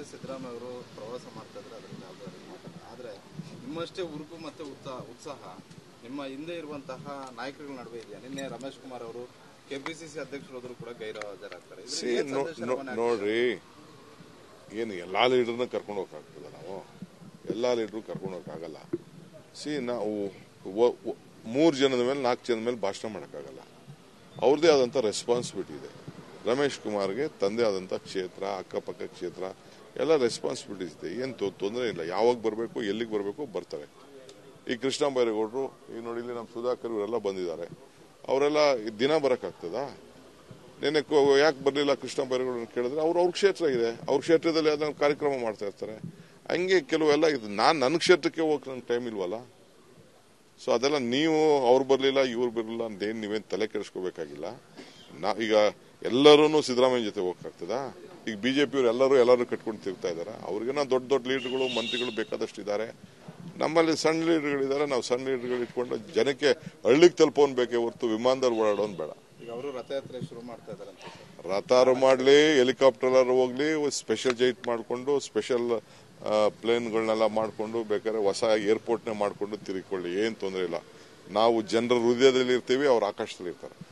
ಮುಖ್ಯಮಂತ್ರಿ ಸಿದ್ದರಾಮಯ್ಯ ಅವರು ಪ್ರವಾಸ ಮಾಡ್ತಾ ಇದ್ರೆ ಅದರಿಂದ ಯಾವುದೇ ರೀತಿ ಮಾತಾಡಲ್ಲ ಆದ್ರೆ ನಿಮ್ಮಷ್ಟೇ ಉರುಕು ಮತ್ತೆ ಉತ್ಸಾಹ ಉತ್ಸಾಹ ನಿಮ್ಮ ಹಿಂದೆ ಇರುವಂತಹ ನಾಯಕರುಗಳ ನಡುವೆ ಇದೆಯಾ ನಿನ್ನೆ ರಮೇಶ್ ಕುಮಾರ್ ಅವರು ಕೆಪಿಸಿಸಿ ಅಧ್ಯಕ್ಷರು ಹೋದ್ರು ಕೂಡ ಗೈರು ಹಾಜರಾಗ್ತಾರೆ ಇದ್ರಿಂದ ಸಿ ಏನ್ ಸಂದೇಶ ರವಾನೆ ಆಗ್ತದೆ? ನೋಡ್ರಿ ಏನು ಎಲ್ಲಾ ಲೀಡರ್ನ ಕರ್ಕೊಂಡು ಹೋಗಕ್ಕಾಗ್ತದ ನಾವು ಎಲ್ಲಾ ಲೀಡರ್ ಕರ್ಕೊಂಡು ಹೋಗಕ್ಕಾಗಲ್ಲ ಸಿ ನಾವು ಒ- ಒ- ಮೂರ್ ಜನದ ಮೇಲೆ ನಾಲ್ಕು ಜನದ ಮೇಲೆ ಭಾಷಣ ಮಾಡೋಕ್ಕಾಗಲ್ಲ ಅವ್ರದೇ ಆದಂತ ರೆಸ್ಪಾನ್ಸಿಬಿಲಿಟಿ ಇದೆ ರಮೇಶ್ ಕುಮಾರ್ಗೆ ತಂದೆ ಆದಂತ ಕ್ಷೇತ್ರ ಅಕ್ಕಪಕ್ಕ ಕ್ಷೇತ್ರ ಎಲ್ಲ ರೆಸ್ಪಾನ್ಸಿಬಿಲಿಟೀಸ್ ಇದೆ ಏನು ತೊಂದರೆ ಇಲ್ಲ ಯಾವಾಗ ಬರಬೇಕು ಎಲ್ಲಿಗೆ ಬರಬೇಕು ಬರ್ತಾರೆ ಈ ಕೃಷ್ಣ ಬೈರೇಗೌಡರು ಈಗ ನೋಡಿ ಇಲ್ಲಿ ನಮ್ಮ ಸುಧಾಕರ್ ಇವರೆಲ್ಲ ಬಂದಿದ್ದಾರೆ ಅವರೆಲ್ಲ ದಿನ ಬರಕ್ಕಾಗ್ತದಾ ನೆನ್ನೆ ಯಾಕೆ ಬರಲಿಲ್ಲ ಕೃಷ್ಣ ಬೈರೇಗೌಡ ಕೇಳಿದ್ರೆ ಅವ್ರು ಅವ್ರ ಕ್ಷೇತ್ರ ಇದೆ ಅವ್ರ ಕ್ಷೇತ್ರದಲ್ಲಿ ಅದನ್ನ ಕಾರ್ಯಕ್ರಮ ಮಾಡ್ತಾ ಇರ್ತಾರೆ ಹಂಗೆ ಕೆಲವೆಲ್ಲ ಇದು ನಾನ್ ನನ್ನ ಕ್ಷೇತ್ರಕ್ಕೆ ಹೋಗಕ್ಕೆ ನನ್ಗೆ ಟೈಮ್ ಇಲ್ವಲ್ಲ ಸೊ ಅದೆಲ್ಲ ನೀವು ಅವ್ರು ಬರಲಿಲ್ಲ ಇವ್ರು ಬರಲಿಲ್ಲ ಅಂತೇನು ನೀವೇನು ತಲೆ ಕೆಡಿಸ್ಕೋಬೇಕಾಗಿಲ್ಲ ನಾ ಈಗ ಎಲ್ಲರೂ ಸಿದ್ದರಾಮಯ್ಯ ಜೊತೆ ಹೋಗಕ್ಕಾಗ್ತದಾ ಈಗ ಬಿಜೆಪಿಯವರು ಎಲ್ಲರೂ ಎಲ್ಲರೂ ಕಟ್ಕೊಂಡು ತಿರ್ತಾ ಇದಾರೆ ಅವ್ರಿಗೇನೋ ದೊಡ್ಡ ದೊಡ್ಡ ಲೀಡರ್ಗಳು ಮಂತ್ರಿಗಳು ಬೇಕಾದಷ್ಟು ಇದ್ದಾರೆ ನಮ್ಮಲ್ಲಿ ಸಣ್ಣ ಲೀಡರ್ಗಳಿದ್ದಾರೆ ನಾವು ಸಣ್ಣ ಲೀಡರ್ಗಳು ಇಟ್ಕೊಂಡು ಜನಕ್ಕೆ ಹಳ್ಳಿಗೆ ತಲುಪೋನ್ ಬೇಕೇ ಹೊರತು ವಿಮಾನದಲ್ಲಿ ಓಡಾಡೋನ್ ಬೇಡ ಈಗ ಅವರು ರಥಯಾತ್ರೆ ಶುರು ಮಾಡ್ತಾ ಇದಾರಂತೆ ಸರ್ ರಥಾರು ಮಾಡಲಿ ಹೆಲಿಕಾಪ್ಟರ್ ಹೋಗ್ಲಿ ಸ್ಪೆಷಲ್ ಜೈಟ್ ಮಾಡಿಕೊಂಡು ಸ್ಪೆಷಲ್ ಪ್ಲೇನ್ಗಳನ್ನೆಲ್ಲ ಮಾಡಿಕೊಂಡು ಬೇಕಾದ್ರೆ ಹೊಸ ಏರ್ಪೋರ್ಟ್ನೇ ಮಾಡಿಕೊಂಡು ತಿರುಗಿಕೊಳ್ಳಿ ಏನ್ ತೊಂದರೆ ಇಲ್ಲ ನಾವು ಜನರ ಹೃದಯದಲ್ಲಿ ಇರ್ತೀವಿ ಅವ್ರ ಆಕಾಶದಲ್ಲಿ ಇರ್ತಾರೆ